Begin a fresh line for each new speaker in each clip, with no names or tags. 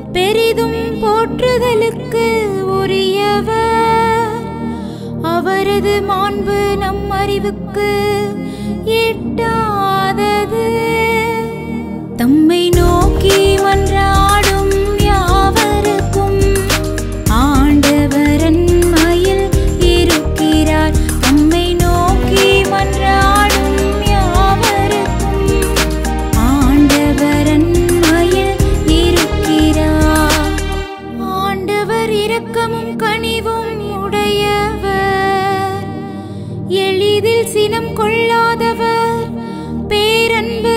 பெரிதும் போற்றுதலுக்கு உரியவர் அவரது மாண்பு நம் அறிவுக்கு எட்டாதது தம்மை நோக்கி மன்றாடும் யாவருக்கும் ஆண்டவரன் மயில் இருக்கிறார் தம்மை நோக்கி மன்றாடும் யாவருக்கும் ஆண்டவரன் மயில் இருக்கிறார் ஆண்டவர் இரக்கமும் கனிவும் உடையவர் எளிதில் சினம் கொள்ளாதவர் பேரன்பு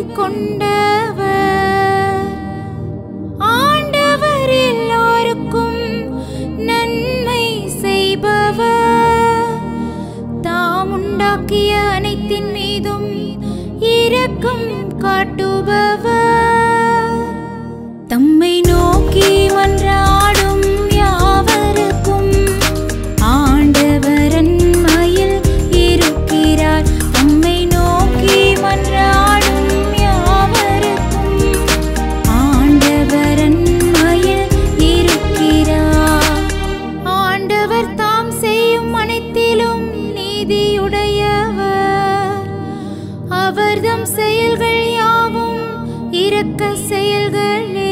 கொண்டவர் ஆண்டவர் எல்லாருக்கும் நன்மை செய்பவர் தாம் உண்டாக்கிய அனைத்தின் மீதும் இரக்கம் காட்டுபவர் தம்மை நோக்கி மன்றாடும் யாவருக்கும் ஆண்டவரன் மயில் இருக்கிறார் தம்மை நோக்கி மன்றாடும் யாவருக்கும் ஆண்டவரன் மயில் இருக்கிறார் ஆண்டவர் தாம் செய்யும் அனைத்திலும் நீதியுடையவர் அவர்தம் செயல்கள் யாவும் இரக்க செயல்களே